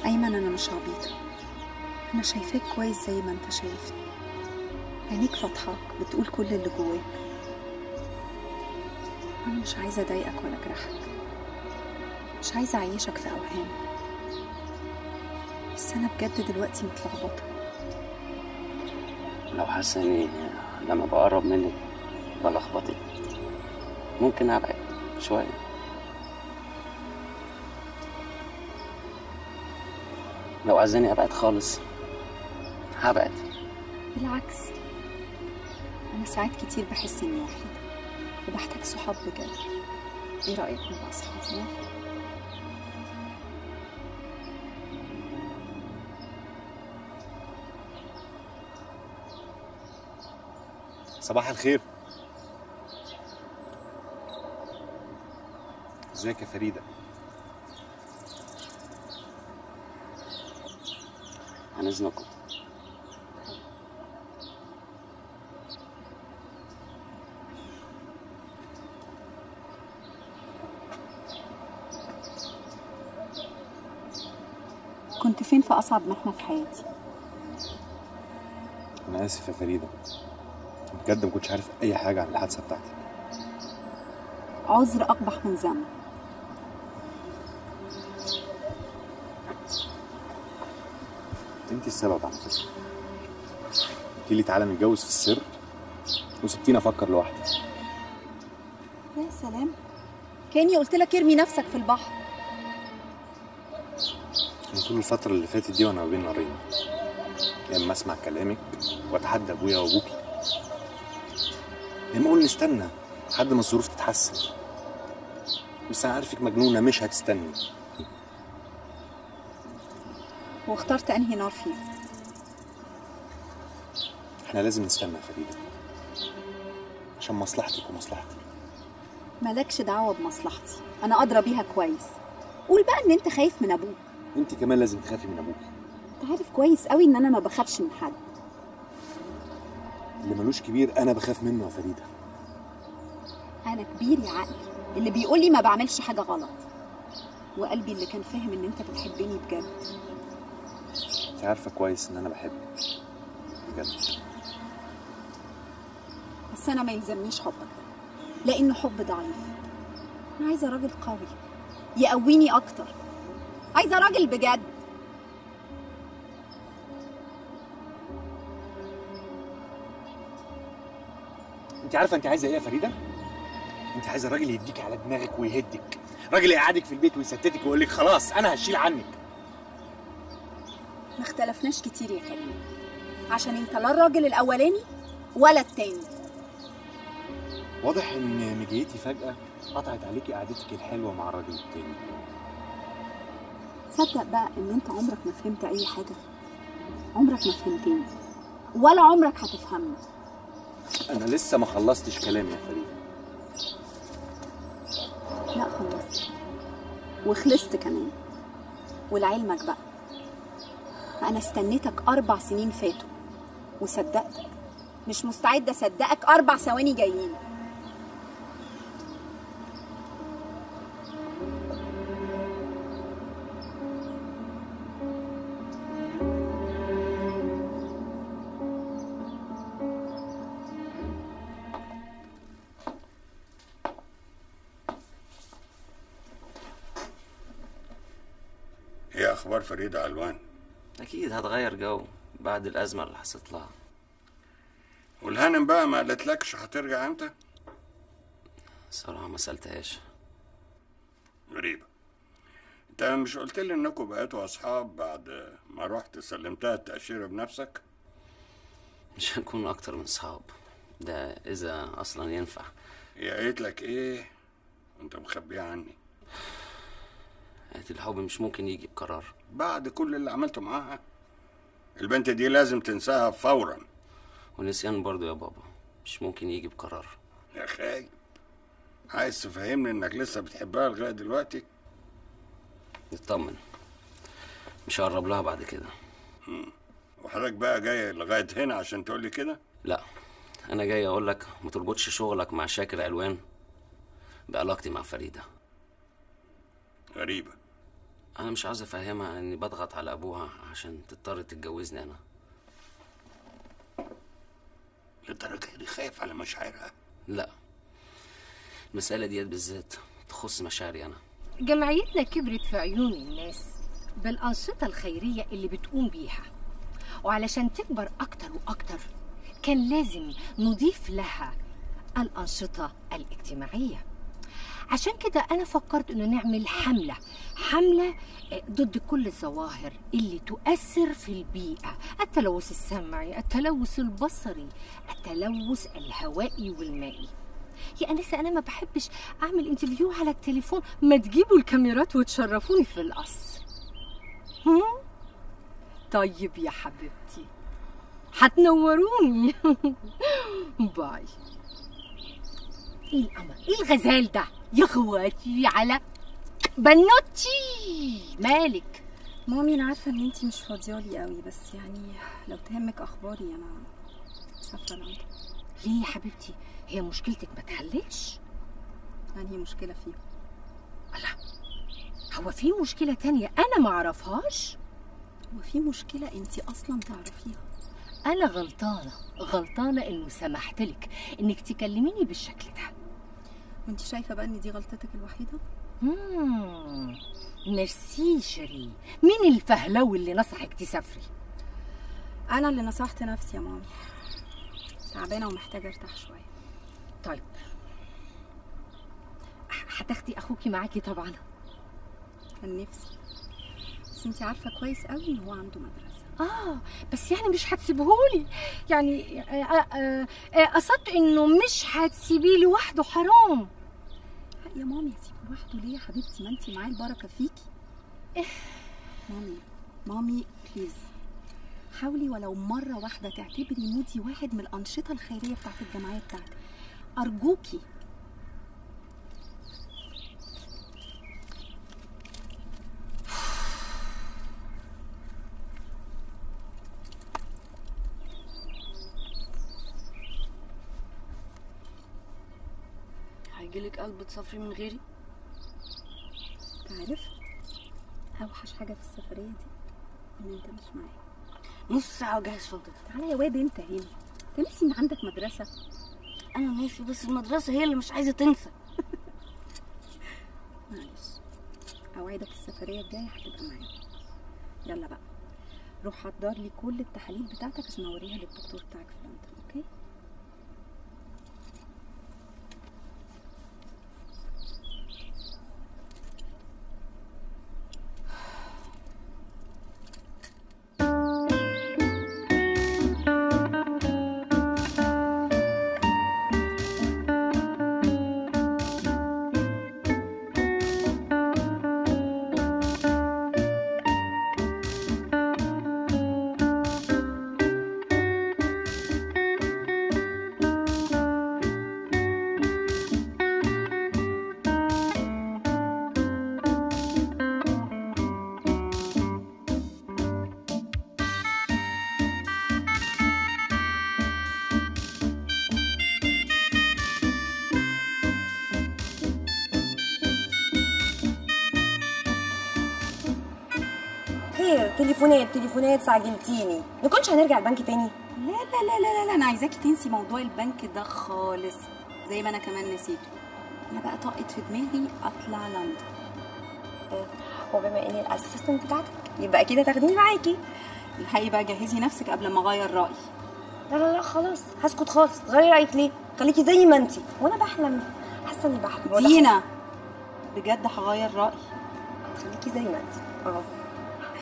أيمن أنا مش عبيطة أنا شايفاك كويس زي ما أنت شايفني عينيك فاتحاك بتقول كل اللي جواك أنا مش عايزة أضايقك ولا أجرحك مش عايزة أعيشك في أوهام بس أنا بجد دلوقتي متلخبطة لو حاسه اني لما بقرب منك بلخبطك ممكن ابعد شويه لو عايزاني ابعد خالص هبعد بالعكس أنا ساعات كتير بحس إني وحيدة وبحتاج صحاب بجد إيه رأيك نبقى أصحاب موافق؟ صباح الخير ازيك يا فريدة عن اذنكم كنت فين في أصعب محنة في حياتي انا اسف يا فريدة بجد ما كنتش عارف اي حاجة عن الحادثة بتاعتك عذر أقبح من ذنب انت السبب على فكرة قلت لي تعالى نتجوز في السر وسبتيني افكر لوحدي يا سلام كاني قلت لك ارمي نفسك في البحر من طول الفترة اللي فاتت دي وانا ما بين نارين يا اما اسمع كلامك واتحدى ابويا وابوكي يا اما اقول نستنى لحد ما الظروف تتحسن بس انا عارفك مجنونة مش هتستني واخترت أنهي نار فيه احنا لازم نستنى يا فريدة عشان مصلحتك ومصلحتي مالكش دعوة بمصلحتي أنا أدرى بيها كويس قول بقى إن أنت خايف من أبوك انت كمان لازم تخافي من ابوكي أنت عارف كويس قوي إن أنا ما بخافش من حد اللي ملوش كبير انا بخاف منه يا فريدة أنا كبير يا عقلي اللي بيقول لي ما بعملش حاجة غلط وقلبي اللي كان فاهم إن أنت بتحبني بجد انت عارفة كويس ان انا بحبك بجد بس أنا ما يلزمنيش حبك ده لأنه حب ضعيف أنا عايزة راجل قوي يقويني أكتر عايزة راجل بجد انت عارفة انت عايزة ايه يا فريدة؟ انت عايزة راجل يديك على دماغك ويهدك راجل يقعدك في البيت ويستتك ويقول لك خلاص انا هشيل عنك ما اختلفناش كتير يا كريم عشان انت لا الراجل الاولاني ولا التاني واضح ان مجيتي فجأة قطعت عليكي قعدتك الحلوة مع الراجل التاني صدق بقى ان انت عمرك ما فهمت اي حاجه عمرك ما فهمتني ولا عمرك هتفهمني انا لسه ما خلصتش كلامي يا فريدة لا خلصت وخلصت كمان ولعلمك بقى انا استنيتك اربع سنين فاتوا وصدقتك مش مستعده اصدقك اربع ثواني جايين ايه اخبار فريدة علوان اكيد هتغير جو بعد الازمه اللي حصلت لها والهانم بقى ما قالتلكش هترجع امتى الصراحه ما سالتهاش غريبة انت مش قلت لي انكم بقيتوا اصحاب بعد ما رحت سلمتها التأشيرة بنفسك مش هنكون اكتر من صحاب ده اذا اصلا ينفع هي قالت لك ايه وانت مخبيها عني قالت الحب مش ممكن يجي بقرار بعد كل اللي عملته معاها البنت دي لازم تنساها فورا ونسيان برضو يا بابا مش ممكن يجي بقرار يا خايب عايز تفهمني انك لسه بتحبها لغايه دلوقتي اطمن مش هقرب لها بعد كده وحضرتك بقى جاي لغايه هنا عشان تقول لي كده لا انا جاي اقول لك ما تربطش شغلك مع شاكر علوان بعلاقتي مع فريده غريبه انا مش عاوز افهمها اني بضغط على ابوها عشان تضطر تتجوزني انا للدرجة دي خايف على مشاعرها لا المسألة ديت بالذات تخص مشاعري انا جمعيتنا كبرت في عيون الناس بالأنشطة الخيرية اللي بتقوم بيها وعلشان تكبر أكتر وأكتر كان لازم نضيف لها الأنشطة الاجتماعية عشان كده أنا فكرت إنه نعمل حملة حملة آه، ضد كل الظواهر اللي تؤثر في البيئة التلوث السمعي التلوث البصري التلوث الهوائي والمائي يا أنسة أنا ما بحبش أعمل انترفيو على التليفون ما تجيبوا الكاميرات وتشرفوني في القصر هم؟ طيب يا حبيبتي هتنوروني باي ايه القمر ايه الغزال ده يا اخواتي على بنوتي مالك مامي انا عارفه ان انتي مش فاضيالي قوي بس يعني لو تهمك اخباري انا مسافره لندن ليه يا حبيبتي هي مشكلتك ما تحلش انهي مشكله فيه الله هو في مشكلة تانية أنا ما أعرفهاش هو في مشكله انتي اصلا تعرفيها أنا غلطانة غلطانة إنه سمحت لك إنك تكلميني بالشكل ده وانتي شايفه بقى ان دي غلطتك الوحيده مم. ميرسي شيري مين الفهلوي اللي نصحك تسافري انا اللي نصحت نفسي يا مامي تعبانه ومحتاجه ارتاح شويه طيب ح- هتاخدي أخوكي معاكي طبعا كان نفسي بس انتي عارفه كويس قوي ان هو عنده مدرسه آه بس يعني مش هتسيبهولي يعني آه، آه، آه، آه، قصدت إنه مش هتسيبيه لوحده حرام لا يا مامي هسيبه لوحده ليه يا حبيبتي ما انتي معاه البركه فيكي مامي مامي بليز حاولي ولو مرة واحدة تعتبري مودي واحد من الأنشطة الخيرية بتاعت الجمعية بتاعتك أرجوكي هيجيلك قلب تسافري من غيري تعرف أوحش حاجة في السفرية دي إن أنت مش معايا نص ساعة وجهز شنطتي تعالى يا واد أنت هنا أنت ناسي إن عندك مدرسة أنا ناسي بس المدرسة هي اللي مش عايزة تنسى معلش أوعدك السفرية الجاية هتبقى معايا يلا بقى روح حضر لي كل التحاليل بتاعتك عشان أوريها للدكتور بتاعك في لندن أوكي خير تليفونات تليفونات سعجلتيني نكونش هنرجع البنك تاني لا لا لا لا لا, لا. أنا عايزاكي تنسي موضوع البنك ده خالص زي ما أنا كمان نسيته أنا بقى طاقت في دماغي أطلع لندن وبما اني الاسيستنت بتاعتك يبقى اكيد هتاخديني معاكي الحقيقة بقى جهزي نفسك قبل ما أغير رأيي لا لا لا خلاص هسكت خالص تغيري رايك ليه خليكي زي ما انتي وانا بحلم حاسه اني بحلم ولا دينا بجد هغير رأيي حاجة. خليكي زي ما انتي اه